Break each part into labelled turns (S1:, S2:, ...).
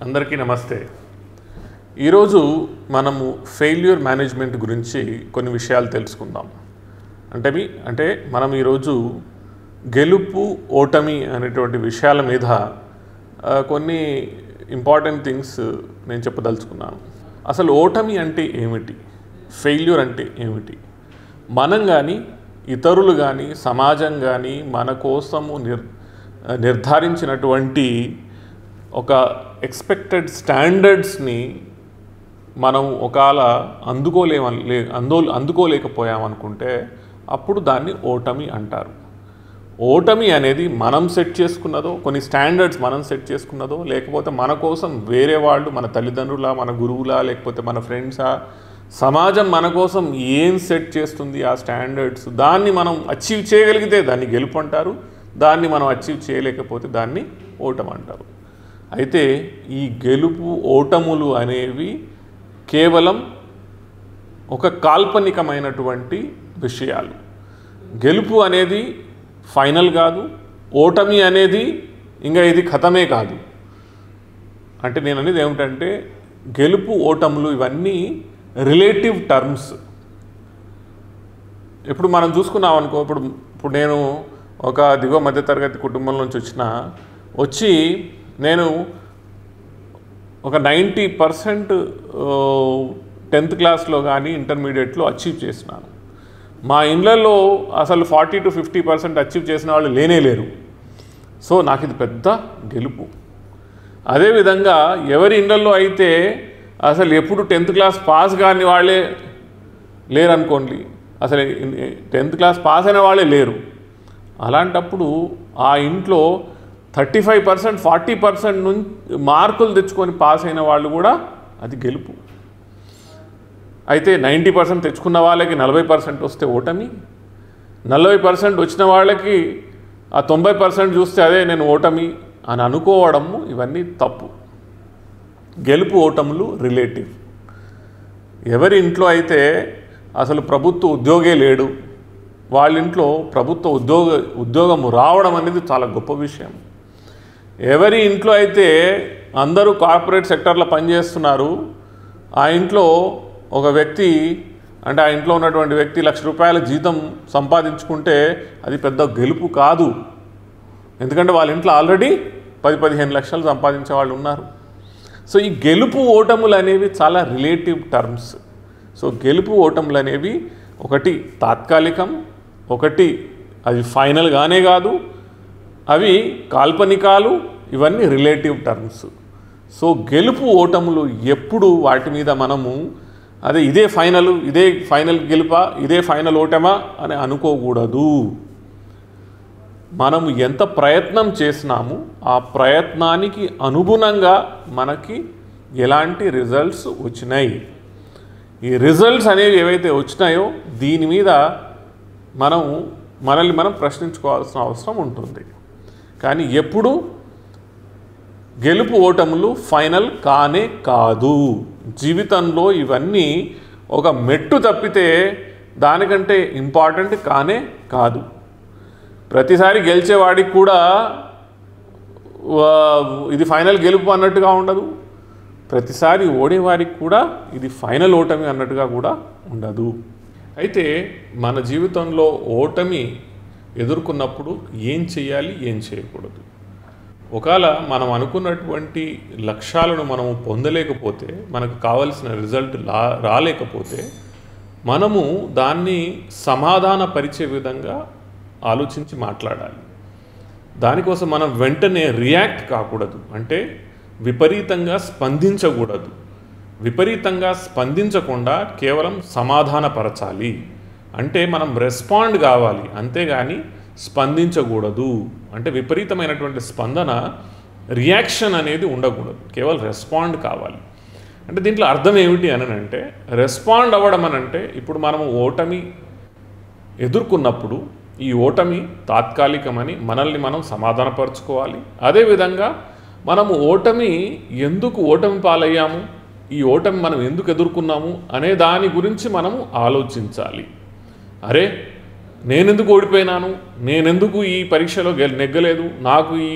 S1: అందరికీ నమస్తే ఈరోజు మనము ఫెయిల్యూర్ మేనేజ్మెంట్ గురించి కొన్ని విషయాలు తెలుసుకుందాం అంటే మీ అంటే మనం ఈరోజు గెలుపు ఓటమి అనేటువంటి విషయాల మీద ఆ, కొన్ని ఇంపార్టెంట్ థింగ్స్ నేను చెప్పదలుచుకున్నాను అసలు ఓటమి అంటే ఏమిటి ఫెయిల్యూర్ అంటే ఏమిటి మనం కానీ ఇతరులు కానీ సమాజం కానీ మన కోసము నిర్ నిర్ధారించినటువంటి ఒక ఎక్స్పెక్టెడ్ స్టాండర్డ్స్ని మనం ఒకవేళ అందుకోలేమ లే అందో అందుకోలేకపోయామనుకుంటే అప్పుడు దాన్ని ఓటమి అంటారు ఓటమి అనేది మనం సెట్ చేసుకున్నదో కొన్ని స్టాండర్డ్స్ మనం సెట్ చేసుకున్నదో లేకపోతే మన కోసం వేరే వాళ్ళు మన తల్లిదండ్రుల మన గురువులా లేకపోతే మన ఫ్రెండ్సా సమాజం మన కోసం ఏం సెట్ చేస్తుంది ఆ స్టాండర్డ్స్ దాన్ని మనం అచీవ్ చేయగలిగితే దాన్ని గెలుపు అంటారు దాన్ని మనం అచీవ్ చేయలేకపోతే దాన్ని ఓటమి అంటారు అయితే ఈ గెలుపు ఓటములు అనేవి కేవలం ఒక కాల్పనికమైనటువంటి విషయాలు గెలుపు అనేది ఫైనల్ కాదు ఓటమి అనేది ఇంకా ఇది ఖతమే కాదు అంటే నేను అనేది ఏమిటంటే గెలుపు ఓటములు ఇవన్నీ రిలేటివ్ టర్మ్స్ ఇప్పుడు మనం చూసుకున్నాం అనుకో ఇప్పుడు ఇప్పుడు నేను ఒక దిగువ మధ్యతరగతి కుటుంబం నుంచి వచ్చిన వచ్చి నేను ఒక నైంటీ పర్సెంట్ టెన్త్ క్లాస్లో కానీ ఇంటర్మీడియట్లో అచీవ్ చేసినాను మా ఇండ్లలో అసలు forty to fifty percent achieve చేసిన వాళ్ళు లేనే లేరు సో నాకు ఇది పెద్ద గెలుపు అదేవిధంగా ఎవరి ఇండ్లలో అయితే అసలు ఎప్పుడు టెన్త్ క్లాస్ పాస్ కాని వాళ్ళే లేరనుకోండి అసలు టెన్త్ క్లాస్ పాస్ అయిన వాళ్ళే లేరు అలాంటప్పుడు ఆ ఇంట్లో thirty five percent forty percent నుంచి మార్కులు తెచ్చుకొని పాస్ అయిన వాళ్ళు కూడా అది గెలుపు అయితే నైంటీ పర్సెంట్ తెచ్చుకున్న వాళ్ళకి నలభై పర్సెంట్ వస్తే ఓటమి నలభై పర్సెంట్ వచ్చిన వాళ్ళకి ఆ తొంభై పర్సెంట్ చూస్తే అదే నేను ఓటమి అని అనుకోవడము ఇవన్నీ తప్పు గెలుపు ఓటములు రిలేటివ్ ఎవరి ఇంట్లో అయితే అసలు ప్రభుత్వ ఉద్యోగే లేడు వాళ్ళ ఇంట్లో ప్రభుత్వ ఉద్యోగ ఉద్యోగము రావడం అనేది చాలా గొప్ప విషయం ఎవరి ఇంట్లో అయితే అందరూ కార్పొరేట్ సెక్టర్లో పనిచేస్తున్నారు ఆ ఇంట్లో ఒక వ్యక్తి అంటే ఆ ఇంట్లో ఉన్నటువంటి వ్యక్తి లక్ష రూపాయల జీతం సంపాదించుకుంటే అది పెద్ద గెలుపు కాదు ఎందుకంటే వాళ్ళ ఇంట్లో ఆల్రెడీ పది పదిహేను లక్షలు సంపాదించే వాళ్ళు ఉన్నారు సో ఈ గెలుపు ఓటములు అనేవి చాలా రిలేటివ్ టర్మ్స్ సో గెలుపు ఓటములు అనేవి ఒకటి తాత్కాలికం ఒకటి అవి ఫైనల్ కానే కాదు అవి కాల్పనికాలు ఇవన్నీ రిలేటివ్ టర్మ్స్ సో గెలుపు ఓటములు ఎప్పుడు వాటి మీద మనము అదే ఇదే ఫైనల్ ఇదే ఫైనల్ గెలుపా ఇదే ఫైనల్ ఓటమా అని అనుకోకూడదు మనము ఎంత ప్రయత్నం చేసినాము ఆ ప్రయత్నానికి అనుగుణంగా మనకి ఎలాంటి రిజల్ట్స్ వచ్చినాయి ఈ రిజల్ట్స్ అనేవి ఏవైతే వచ్చినాయో దీని మీద మనం మనల్ని మనం ప్రశ్నించుకోవాల్సిన అవసరం ఉంటుంది కానీ ఎప్పుడు గెలుపు ఓటములు ఫైనల్ కానే కాదు జీవితంలో ఇవన్నీ ఒక మెట్టు తప్పితే దానికంటే ఇంపార్టెంట్ కానే కాదు ప్రతిసారి గెలిచేవాడికి కూడా వా- ఇది ఫైనల్ గెలుపు అన్నట్టుగా ఉండదు ప్రతిసారి ఓడేవారికి కూడా ఇది ఫైనల్ ఓటమి అన్నట్టుగా కూడా ఉండదు అయితే మన జీవితంలో ఓటమి ఎదుర్కొన్నప్పుడు ఏం చేయాలి ఏం చేయకూడదు ఒకవేళ మనం అనుకున్నటువంటి లక్ష్యాలను మనము పొందలేకపోతే మనకు కావలసిన రిజల్ట్ లా రాలేకపోతే మనము దాన్ని సమాధానపరిచే విధంగా ఆలోచించి మాట్లాడాలి దానికోసం మనం వెంటనే రియాక్ట్ కాకూడదు అంటే విపరీతంగా స్పందించకూడదు విపరీతంగా స్పందించకుండా కేవలం సమాధానపరచాలి అంటే మనం రెస్పాండ్ కావాలి అంతేగాని స్పందించకూడదు అంటే విపరీతమైనటువంటి స్పందన రియాక్షన్ అనేది ఉండకూడదు కేవలం రెస్పాండ్ కావాలి అంటే దీంట్లో అర్థం ఏమిటి అని అంటే రెస్పాండ్ అవ్వడం అని అంటే ఇప్పుడు మనము ఓటమి ఎదుర్కొన్నప్పుడు ఈ ఓటమి తాత్కాలికమని మనల్ని మనం సమాధానపరచుకోవాలి అదేవిధంగా మనము ఓటమి ఎందుకు ఓటమి పాలయ్యాము ఈ ఓటమి మనం ఎందుకు ఎదుర్కొన్నాము అనే దాని గురించి మనము ఆలోచించాలి అరే నేనెందుకు ఓడిపోయినాను నేనెందుకు ఈ పరీక్షలో గె నెగ్గలేదు నాకు ఈ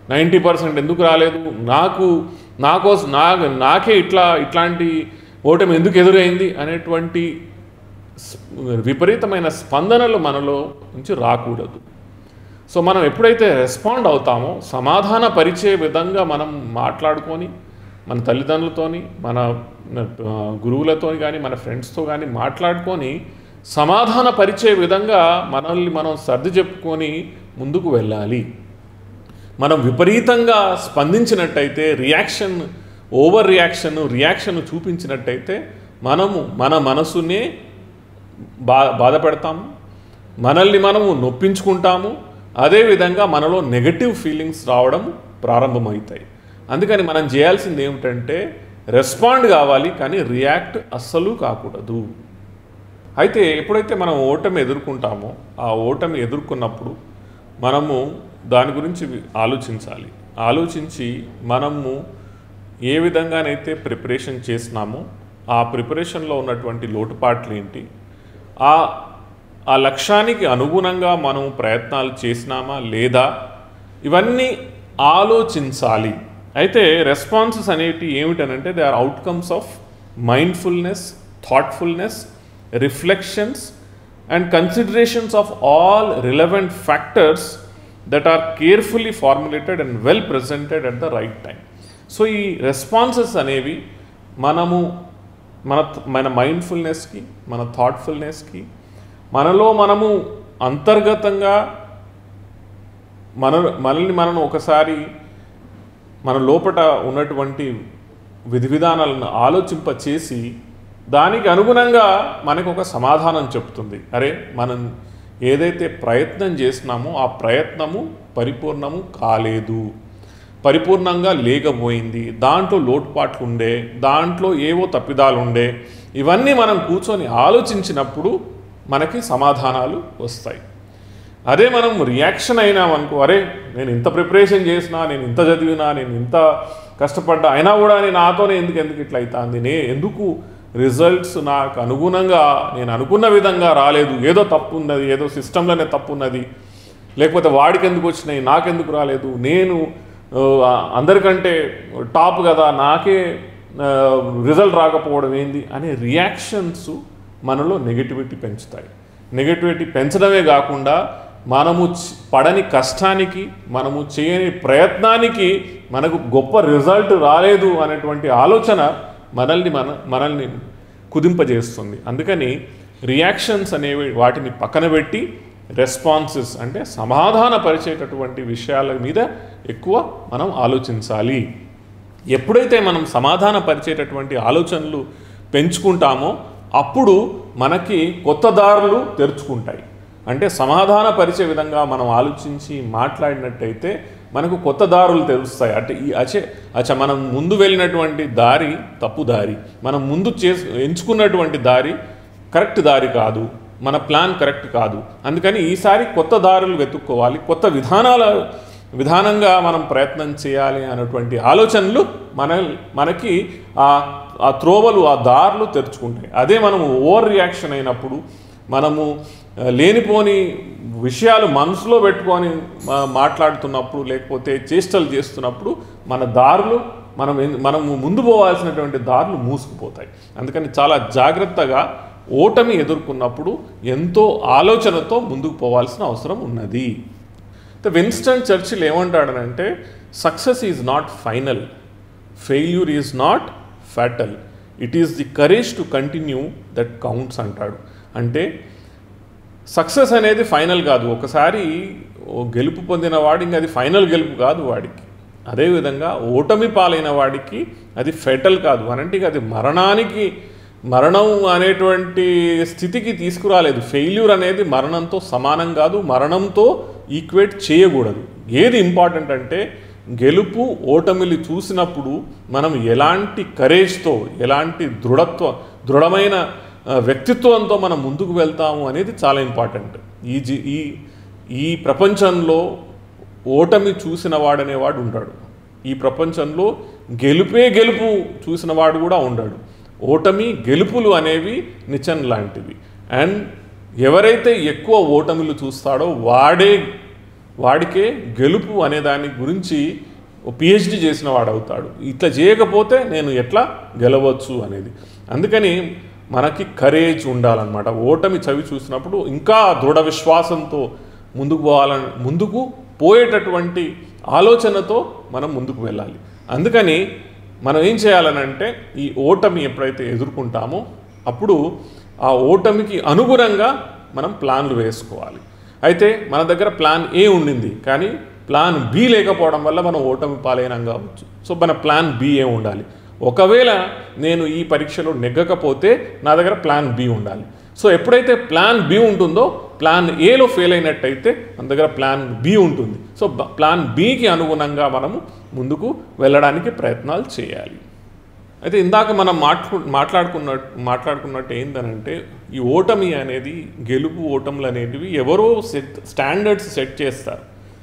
S1: నైంటీ పర్సెంట్ ఎందుకు రాలేదు నాకు నాకోస నా నాకే ఇట్లా ఇట్లాంటి ఓటమి ఎందుకు ఎదురైంది అనేటువంటి స్- విపరీతమైన స్పందనలు మనలో నుంచి రాకూడదు సో మనం ఎప్పుడైతే రెస్పాండ్ అవుతామో సమాధాన పరిచే విధంగా మనం మాట్లాడుకొని మన తల్లిదండ్రులతోని మన ఆ, గురువులతో కానీ మన ఫ్రెండ్స్తో కానీ మాట్లాడుకొని సమాధాన పరిచే విధంగా మనల్ని మనం సర్ది చెప్పుకొని ముందుకు వెళ్ళాలి మనం విపరీతంగా స్పందించినట్టయితే రియాక్షన్ ఓవర్ రియాక్షన్ రియాక్షన్ చూపించినట్టయితే మనము మన మనసునే బా బాధపెడతాము మనల్ని మనము నొప్పించుకుంటాము అదేవిధంగా మనలో నెగటివ్ ఫీలింగ్స్ రావడం ప్రారంభమవుతాయి అందుకని మనం చేయాల్సింది ఏమిటంటే రెస్పాండ్ కావాలి కానీ రియాక్ట్ అస్సలు కాకూడదు అయితే ఎప్పుడైతే మనం ఓటమి ఎదుర్కొంటామో ఆ ఓటమి ఎదుర్కొన్నప్పుడు మనము దాని గురించి వి- ఆలోచించాలి ఆలోచించి మనము ఏ విధంగానైతే ప్రిపరేషన్ చేసినామో ఆ ప్రిపరేషన్లో ఉన్నటువంటి లోటుపాట్లు ఏంటి ఆ ఆ లక్ష్యానికి అనుగుణంగా మనం ప్రయత్నాలు చేసినామా లేదా ఇవన్నీ ఆలోచించాలి అయితే రెస్పాన్సెస్ అనేవి ఏమిటనంటే they are outcomes of mindfulness thoughtfulness reflections and considerations of all relevant factors that are carefully formulated and well presented at the right time so ఈ రెస్పాన్సెస్ అనేవి మనము మన మన మైండ్ఫుల్నెస్కి మన థాట్ఫుల్నెస్కి మనలో మనము అంతర్గతంగా మన మనల్ని మనం ఒకసారి మన లోపట ఉన్నటువంటి విధి విధానాలను ఆలోచింప చేసి దానికి అనుగుణంగా మనకు ఒక సమాధానం చెప్తుంది అరే మనం ఏదైతే ప్రయత్నం చేసినామో ఆ ప్రయత్నము పరిపూర్ణము కాలేదు పరిపూర్ణంగా లేకపోయింది దాంట్లో లోటుపాట్లు ఉండే దాంట్లో ఏవో తప్పిదాలు ఉండే ఇవన్నీ మనం కూర్చొని ఆలోచించినప్పుడు మనకి సమాధానాలు వస్తాయి అదే మనం రియాక్షన్ అయినామనుకో అరే నేను ఇంత ప్రిపరేషన్ చేసినా నేను ఇంత చదివినా నేను ఇంత కష్టపడ్డా అయినా కూడా నేను నాతోనే ఎందుకు ఎందుకు ఇట్లా అవుతుంది నే ఎందుకు రిజల్ట్స్ నాకు అనుగుణంగా నేను అనుకున్న విధంగా రాలేదు ఏదో తప్పు ఉన్నది ఏదో సిస్టంలోనే తప్పు ఉన్నది లేకపోతే వాడికి ఎందుకు వచ్చినాయి నాకెందుకు రాలేదు నేను ఆ, అందరికంటే టాప్ కదా నాకే రిజల్ట్ రాకపోవడం ఏంది అనే రియాక్షన్స్ మనలో నెగటివిటీ పెంచుతాయి నెగటివిటీ పెంచడమే కాకుండా మనము చ- పడని కష్టానికి మనము చేయని ప్రయత్నానికి మనకు గొప్ప రిజల్ట్ రాలేదు అనేటువంటి ఆలోచన మనల్ని మన మనల్ని కుదింపజేస్తుంది అందుకని రియాక్షన్స్ అనేవి వాటిని పక్కన పెట్టి రెస్పాన్సెస్ అంటే సమాధానపరిచేటటువంటి విషయాల మీద ఎక్కువ మనం ఆలోచించాలి ఎప్పుడైతే మనం సమాధానపరిచేటటువంటి ఆలోచనలు పెంచుకుంటామో అప్పుడు మనకి కొత్త దారులు తెరుచుకుంటాయి అంటే సమాధానపరిచే విధంగా మనం ఆలోచించి మాట్లాడినట్టయితే మనకు కొత్త దారులు తెలుస్తాయి అంటే ఈ అచే అచ్చ మనం ముందు వెళ్ళినటువంటి దారి తప్పు దారి మనం ముందు చేసు ఎంచుకున్నటువంటి దారి కరెక్ట్ దారి కాదు మన ప్లాన్ కరెక్ట్ కాదు అందుకని ఈసారి కొత్త దారులు వెతుక్కోవాలి కొత్త విధానాల విధానంగా మనం ప్రయత్నం చేయాలి అనేటువంటి ఆలోచనలు మన మనకి ఆ ఆ త్రోవలు ఆ దారులు తెరుచుకుంటాయి అదే మనము ఓవర్ రియాక్షన్ అయినప్పుడు మనము ఆ, లేనిపోని విషయాలు మనసులో పెట్టుకొని మా- మాట్లాడుతున్నప్పుడు లేకపోతే చేష్టలు చేస్తున్నప్పుడు మన దారులు మనం ఎన్- మనము ముందు పోవాల్సినటువంటి దారులు మూసుకుపోతాయి అందుకని చాలా జాగ్రత్తగా ఓటమి ఎదుర్కొన్నప్పుడు ఎంతో ఆలోచనతో ముందుకు పోవాల్సిన అవసరం ఉన్నది ద విన్స్టన్ చర్చిల్ ఏమంటాడనంటే success is not final failure is not fatal it is the courage to continue that counts అంటాడు అంటే సక్సెస్ అనేది ఫైనల్ కాదు ఒకసారి ఓ గెలుపు పొందిన వాడు ఇంకా అది ఫైనల్ గెలుపు కాదు వాడికి అదేవిధంగా ఓటమి పాలైన వాడికి అది ఫెటల్ కాదు అనంటే ఇక అది మరణానికి మరణం అనేటువంటి స్థితికి తీసుకురాలేదు ఫెయిల్యూర్ అనేది మరణంతో సమానం కాదు మరణంతో ఈక్వేట్ చేయకూడదు ఏది ఇంపార్టెంట్ అంటే గెలుపు ఓటమిలు చూసినప్పుడు మనం ఎలాంటి కరేజ్తో ఎలాంటి దృఢత్వ దృఢమైన ఆ, వ్యక్తిత్వంతో మనం ముందుకు వెళ్తాము అనేది చాలా ఇంపార్టెంట్ ఈ జీ ఈ ఈ ప్రపంచంలో ఓటమి చూసిన వాడనేవాడు ఉంటాడు ఈ ప్రపంచంలో గెలుపే గెలుపు చూసిన వాడు కూడా ఉండడు ఓటమి గెలుపులు అనేవి నిచన్ లాంటివి అండ్ ఎవరైతే ఎక్కువ ఓటమిలు చూస్తాడో వాడే వాడికే గెలుపు అనే దాని గురించి పిహెచ్డి చేసిన వాడు అవుతాడు ఇట్లా చేయకపోతే నేను ఎట్లా గెలవచ్చు అనేది అందుకని మనకి కరేజ్ ఉండాలన్నమాట ఓటమి చవి చూసినప్పుడు ఇంకా దృఢ విశ్వాసంతో ముందుకు పోవాలని ముందుకు పోయేటటువంటి ఆలోచనతో మనం ముందుకు వెళ్ళాలి అందుకని మనం ఏం చేయాలనంటే ఈ ఓటమి ఎప్పుడైతే ఎదుర్కొంటామో అప్పుడు ఆ ఓటమికి అనుగుణంగా మనం ప్లాన్లు వేసుకోవాలి అయితే మన దగ్గర ప్లాన్ ఏ ఉండింది కానీ ప్లాన్ బి లేకపోవడం వల్ల మనం ఓటమి పాలైనం కావచ్చు సో మన ప్లాన్ బి ఏ ఉండాలి ఒకవేళ నేను ఈ పరీక్షలో నెగ్గకపోతే నా దగ్గర ప్లాన్ బి ఉండాలి సో ఎప్పుడైతే ప్లాన్ బి ఉంటుందో ప్లాన్ ఏలో ఫెయిల్ అయినట్టయితే మన దగ్గర ప్లాన్ బి ఉంటుంది సో బ- ప్లాన్ బికి అనుగుణంగా మనము ముందుకు వెళ్ళడానికి ప్రయత్నాలు చేయాలి అయితే ఇందాక మనం మాట్లా మాట్లాడుకున్నట్టు మాట్లాడుకున్నట్టు ఏంటనంటే ఈ ఓటమి అనేది గెలుపు ఓటములు అనేటివి ఎవరో సెట్ స్టాండర్డ్స్ సెట్ చేస్తారు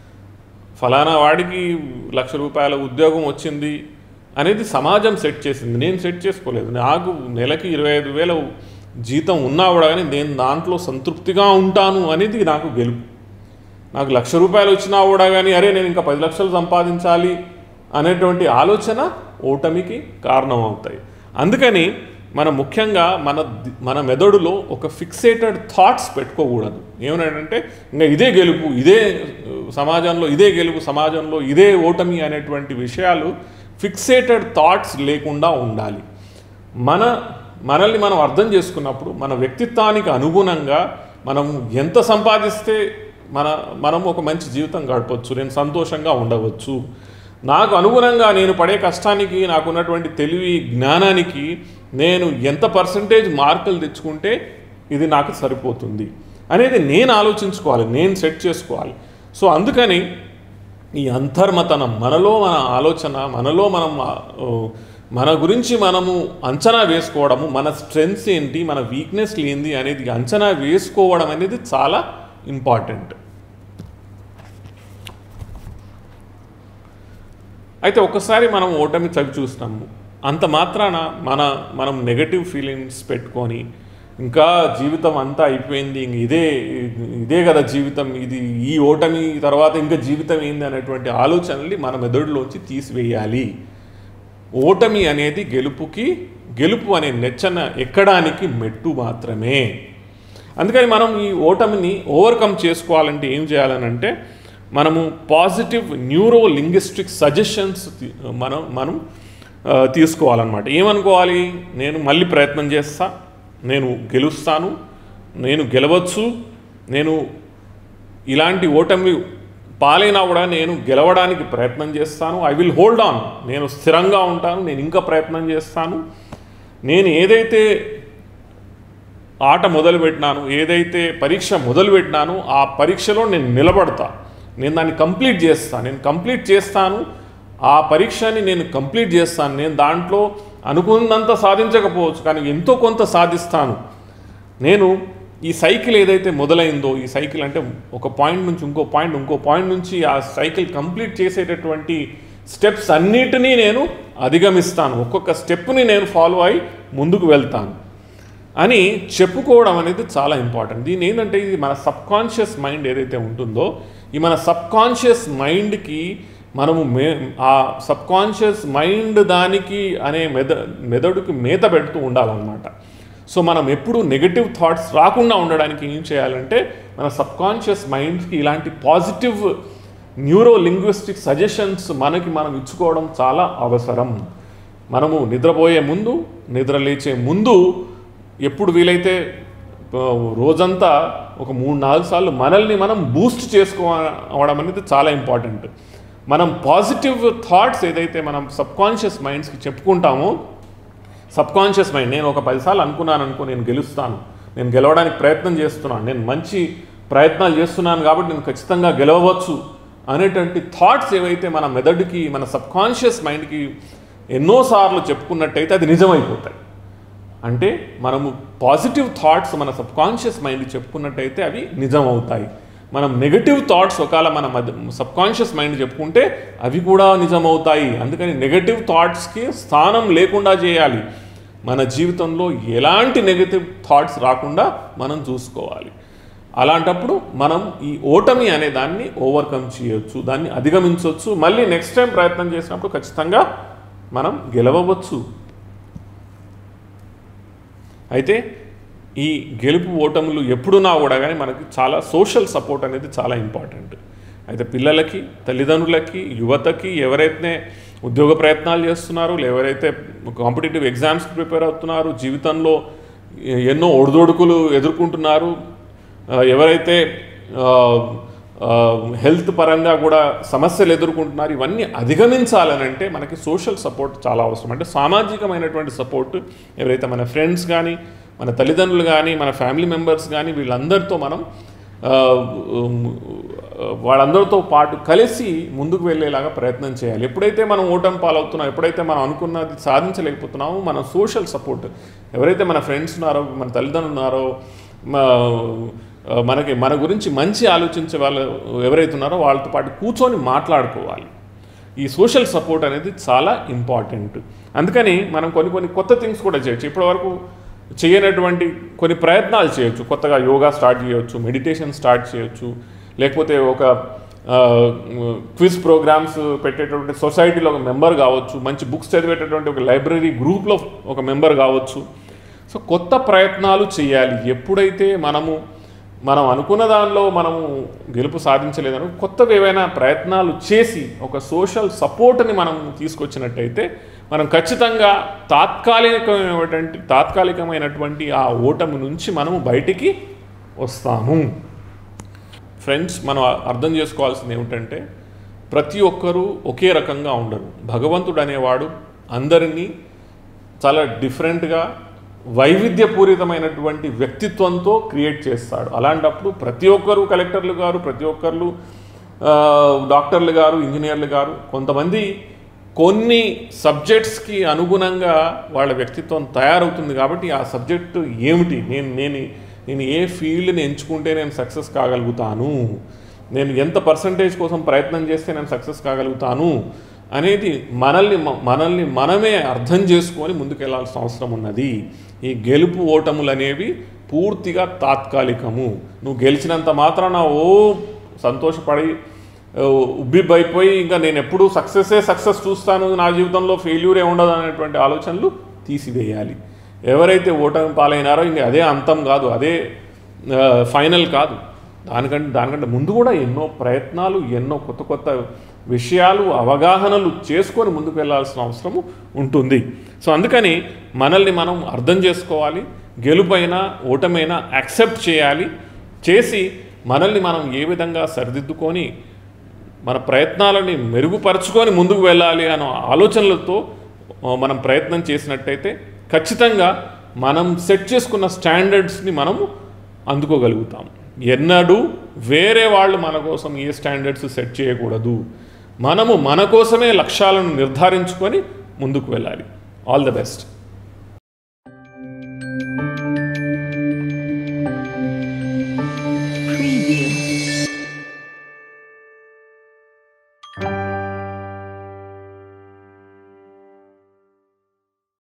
S1: ఫలానా వాడికి లక్ష రూపాయల ఉద్యోగం వచ్చింది అనేది సమాజం సెట్ చేసింది నేను సెట్ చేసుకోలేదు నాకు నెలకి ఇరవై ఐదు వేల జీతం ఉన్నా కూడా కానీ నేను దాంట్లో సంతృప్తిగా ఉంటాను అనేది నాకు గెలుపు నాకు లక్ష రూపాయలు వచ్చినా కూడా కానీ అరే నేను ఇంకా పది లక్షలు సంపాదించాలి అనేటువంటి ఆలోచన ఓటమికి కారణం అవుతాయి అందుకని మనం ముఖ్యంగా మన ది- మన మెదడులో ఒక ఫిక్సేటెడ్ థాట్స్ పెట్టుకోకూడదు ఏమనంటే ఇంకా ఇదే గెలుపు ఇదే ఆ, సమాజంలో ఇదే గెలుపు సమాజంలో ఇదే ఓటమి అనేటువంటి విషయాలు ఫిక్సేటెడ్ థాట్స్ లేకుండా ఉండాలి మన మనల్ని మనం అర్థం చేసుకున్నప్పుడు మన వ్యక్తిత్వానికి అనుగుణంగా మనం ఎంత సంపాదిస్తే మన మనం ఒక మంచి జీవితం గడపవచ్చు నేను సంతోషంగా ఉండవచ్చు నాకు అనుగుణంగా నేను పడే కష్టానికి నాకున్నటువంటి తెలివి జ్ఞానానికి నేను ఎంత పర్సంటేజ్ మార్కులు తెచ్చుకుంటే ఇది నాకు సరిపోతుంది అనేది నేను ఆలోచించుకోవాలి నేను సెట్ చేసుకోవాలి సో అందుకని ఈ అంతర్మతనం మనలో మన ఆలోచన మనలో మనం ఆ, ఓ, మన గురించి మనము అంచనా వేసుకోవడము మన స్ట్రెంగ్స్ ఏంటి మన వీక్నెస్లు ఏంటి అనేది అంచనా వేసుకోవడం అనేది చాలా ఇంపార్టెంట్ అయితే ఒక్కసారి మనం ఓటమి చవి చూసినాము అంత మాత్రాన మన మనం నెగటివ్ ఫీలింగ్స్ పెట్టుకొని ఇంకా జీవితం అంతా అయిపోయింది ఇంక ఇదే ఇదే కదా జీవితం ఇది ఈ ఓటమి తర్వాత ఇంకా జీవితం ఏంది అనేటువంటి ఆలోచనల్ని మన మెదడులోంచి తీసివేయాలి ఓటమి అనేది గెలుపుకి గెలుపు అనే నెచ్చన ఎక్కడానికి మెట్టు మాత్రమే అందుకని మనం ఈ ఓటమిని ఓవర్కమ్ చేసుకోవాలంటే ఏం చేయాలనంటే మనము పాజిటివ్ న్యూరో లింగ్విస్టిక్ సజెషన్స్ మనం మనం ఆ, తీసుకోవాలన్నమాట ఏమనుకోవాలి నేను మళ్ళీ ప్రయత్నం చేస్తా నేను గెలుస్తాను నేను గెలవచ్చు నేను ఇలాంటి ఓటమి పాలైనా కూడా నేను గెలవడానికి ప్రయత్నం చేస్తాను ఐ విల్ హోల్డ్ ఆన్ నేను స్థిరంగా ఉంటాను నేను ఇంకా ప్రయత్నం చేస్తాను నేను ఏదైతే ఆట మొదలుపెట్టినాను ఏదైతే పరీక్ష మొదలుపెట్టినానో ఆ పరీక్షలో నేను నిలబడతా నేను దాన్ని కంప్లీట్ చేస్తాను నేను కంప్లీట్ చేస్తాను ఆ పరీక్షని నేను కంప్లీట్ చేస్తాను నేను దాంట్లో అనుకున్నంత సాధించకపోవచ్చు కానీ ఎంతో కొంత సాధిస్తాను నేను ఈ సైకిల్ ఏదైతే మొదలైందో ఈ సైకిల్ అంటే ఒక పాయింట్ నుంచి ఇంకో పాయింట్ ఇంకో పాయింట్ నుంచి ఆ సైకిల్ కంప్లీట్ చేసేటటువంటి స్టెప్స్ అన్నిటినీ నేను అధిగమిస్తాను ఒక్కొక్క స్టెప్ని నేను ఫాలో అయి ముందుకు వెళ్తాను అని చెప్పుకోవడం అనేది చాలా ఇంపార్టెంట్ దీని ఏంటంటే ఇది మన సబ్కాన్షియస్ మైండ్ ఏదైతే ఉంటుందో ఈ మన సబ్కాన్షియస్ మైండ్కి మనము మే ఆ సబ్కాన్షియస్ మైండ్ దానికి అనే మెద మెదడుకి మేత పెడుతూ ఉండాలన్నమాట సో మనం ఎప్పుడు నెగటివ్ థాట్స్ రాకుండా ఉండడానికి ఏం చేయాలంటే మన సబ్కాన్షియస్ మైండ్కి ఇలాంటి పాజిటివ్ న్యూరో లింగ్విస్టిక్ సజెషన్స్ మనకి మనం ఇచ్చుకోవడం చాలా అవసరం మనము నిద్రపోయే ముందు నిద్ర లేచే ముందు ఎప్పుడు వీలైతే ఆ, రోజంతా ఒక మూడు నాలుగు సార్లు మనల్ని మనం బూస్ట్ చేసుకోవడం అనేది చాలా ఇంపార్టెంట్ మనం పాజిటివ్ థాట్స్ ఏదైతే మనం సబ్కాన్షియస్ మైండ్స్కి చెప్పుకుంటామో సబ్కాన్షియస్ మైండ్ నేను ఒక పదిసార్లు అనుకున్నాను అనుకో నేను గెలుస్తాను నేను గెలవడానికి ప్రయత్నం చేస్తున్నాను నేను మంచి ప్రయత్నాలు చేస్తున్నాను కాబట్టి నేను ఖచ్చితంగా గెలవచ్చు అనేటువంటి థాట్స్ ఏవైతే మన మెదడుకి మన సబ్కాన్షియస్ మైండ్కి ఎన్నోసార్లు చెప్పుకున్నట్టయితే అది నిజమైపోతాయి అంటే మనము పాజిటివ్ థాట్స్ మన సబ్కాన్షియస్ మైండ్ చెప్పుకున్నట్టయితే అవి నిజం అవుతాయి మనం నెగటివ్ థాట్స్ ఒకవేళ మన సబ్కాన్షియస్ మైండ్ చెప్పుకుంటే అవి కూడా నిజమవుతాయి అందుకని నెగటివ్ థాట్స్కి స్థానం లేకుండా చేయాలి మన జీవితంలో ఎలాంటి నెగటివ్ థాట్స్ రాకుండా మనం చూసుకోవాలి అలాంటప్పుడు మనం ఈ ఓటమి అనే దాన్ని ఓవర్కమ్ చేయొచ్చు దాన్ని అధిగమించవచ్చు మళ్ళీ నెక్స్ట్ టైం ప్రయత్నం చేసినప్పుడు ఖచ్చితంగా మనం గెలవవచ్చు అయితే ఈ గెలుపు ఓటములు ఎప్పుడున్నా కూడా కానీ మనకి చాలా సోషల్ సపోర్ట్ అనేది చాలా ఇంపార్టెంట్ అయితే పిల్లలకి తల్లిదండ్రులకి యువతకి ఎవరైతే ఉద్యోగ ప్రయత్నాలు చేస్తున్నారో ఎవరైతే కాంపిటేటివ్ ఎగ్జామ్స్కి ప్రిపేర్ అవుతున్నారు జీవితంలో ఎన్నో ఒడిదొడుకులు ఎదుర్కొంటున్నారు ఆ, ఎవరైతే ఆ, ఆ, హెల్త్ పరంగా కూడా సమస్యలు ఎదుర్కొంటున్నారు ఇవన్నీ అధిగమించాలనంటే మనకి సోషల్ సపోర్ట్ చాలా అవసరం అంటే సామాజికమైనటువంటి సపోర్ట్ ఎవరైతే మన ఫ్రెండ్స్ కానీ మన తల్లిదండ్రులు కానీ మన ఫ్యామిలీ మెంబర్స్ కానీ వీళ్ళందరితో మనం ఆ, ఉమ్, వాళ్ళందరితో పాటు కలిసి ముందుకు వెళ్ళేలాగా ప్రయత్నం చేయాలి ఎప్పుడైతే మనం ఓటమి పాలవుతున్నాం ఎప్పుడైతే మనం అనుకున్నది సాధించలేకపోతున్నామో మన సోషల్ సపోర్ట్ ఎవరైతే మన ఫ్రెండ్స్ ఉన్నారో మన తల్లిదండ్రులు ఉన్నారో మా- ఆ, మనకి మన గురించి మంచి ఆలోచించే వాళ్ళు ఎవరైతే ఉన్నారో వాళ్ళతో పాటు కూర్చొని మాట్లాడుకోవాలి ఈ సోషల్ సపోర్ట్ అనేది చాలా ఇంపార్టెంట్ అందుకని మనం కొన్ని కొన్ని కొత్త థింగ్స్ కూడా చేయొచ్చు ఇప్పటివరకు చేయనటువంటి కొన్ని ప్రయత్నాలు చేయొచ్చు కొత్తగా యోగా స్టార్ట్ చేయొచ్చు మెడిటేషన్ స్టార్ట్ చేయొచ్చు లేకపోతే ఒక క్విజ్ ప్రోగ్రామ్స్ పెట్టేటటువంటి సొసైటీలో ఒక మెంబర్ కావచ్చు మంచి బుక్స్ చదివేటటువంటి ఒక లైబ్రరీ గ్రూప్లో ఒక మెంబర్ కావచ్చు సో కొత్త ప్రయత్నాలు చేయాలి ఎప్పుడైతే మనము మనం అనుకున్న దానిలో మనము గెలుపు సాధించలేదని కొత్తవి ఏవైనా ప్రయత్నాలు చేసి ఒక సోషల్ సపోర్ట్ని మనం తీసుకొచ్చినట్టయితే మనం ఖచ్చితంగా తాత్కాలికమైనటువంటి తాత్కాలికమైనటువంటి ఆ ఓటమి నుంచి మనము బయటికి వస్తాము ఫ్రెండ్స్ మనం అర్థం చేసుకోవాల్సింది ఏమిటంటే ప్రతి ఒక్కరూ ఒకే రకంగా ఉండరు భగవంతుడు అనేవాడు అందరినీ చాలా డిఫరెంట్గా వైవిధ్యపూరితమైనటువంటి వ్యక్తిత్వంతో క్రియేట్ చేస్తాడు అలాంటప్పుడు ప్రతి ఒక్కరు కలెక్టర్లు గారు ప్రతి ఒక్కరు ఆ, డాక్టర్లు గారు ఇంజనీర్లు గారు కొంతమంది కొన్ని సబ్జెక్ట్స్కి అనుగుణంగా వాళ్ళ వ్యక్తిత్వం తయారవుతుంది కాబట్టి ఆ సబ్జెక్టు ఏమిటి నేను నేను నేను ఏ ఫీల్డ్ని ఎంచుకుంటే నేను సక్సెస్ కాగలుగుతాను నేను ఎంత పర్సంటేజ్ కోసం ప్రయత్నం చేస్తే నేను సక్సెస్ కాగలుగుతాను అనేది మనల్ని మ- మనల్ని మనమే అర్థం చేసుకొని ముందుకెళ్లాల్సిన అవసరం ఉన్నది ఈ గెలుపు ఓటములు అనేవి పూర్తిగా తాత్కాలికము నువ్వు గెలిచినంత మాత్రాన ఓ సంతోషపడి ఓ, ఉబ్బిబ్బైపోయి ఇంకా నేను ఎప్పుడు సక్సెసే సక్సెస్ చూస్తాను నా జీవితంలో ఫెయిల్యూరే ఉండదు అనేటువంటి ఆలోచనలు తీసివేయాలి ఎవరైతే ఓటమి పాలైనారో ఇంక అదే అంతం కాదు అదే ఆ, ఫైనల్ కాదు దానికంటే దానికంటే ముందు కూడా ఎన్నో ప్రయత్నాలు ఎన్నో కొత్త కొత్త విషయాలు అవగాహనలు చేసుకొని ముందుకు వెళ్ళాల్సిన అవసరము ఉంటుంది సో అందుకని మనల్ని మనం అర్థం చేసుకోవాలి గెలుపైనా ఓటమైనా యాక్సెప్ట్ చేయాలి చేసి మనల్ని మనం ఏ విధంగా సరిదిద్దుకొని మన ప్రయత్నాలని మెరుగుపరుచుకొని ముందుకు వెళ్ళాలి అనే ఆలోచనలతో ఆ, మనం ప్రయత్నం చేసినట్టయితే ఖచ్చితంగా మనం సెట్ చేసుకున్న స్టాండర్డ్స్ని మనము అందుకోగలుగుతాం ఎన్నడూ వేరే వాళ్ళు మన కోసం ఏ స్టాండర్డ్స్ సెట్ చేయకూడదు మనము మన కోసమే లక్ష్యాలను నిర్ధారించుకొని ముందుకు వెళ్ళాలి ఆల్ ద బెస్ట్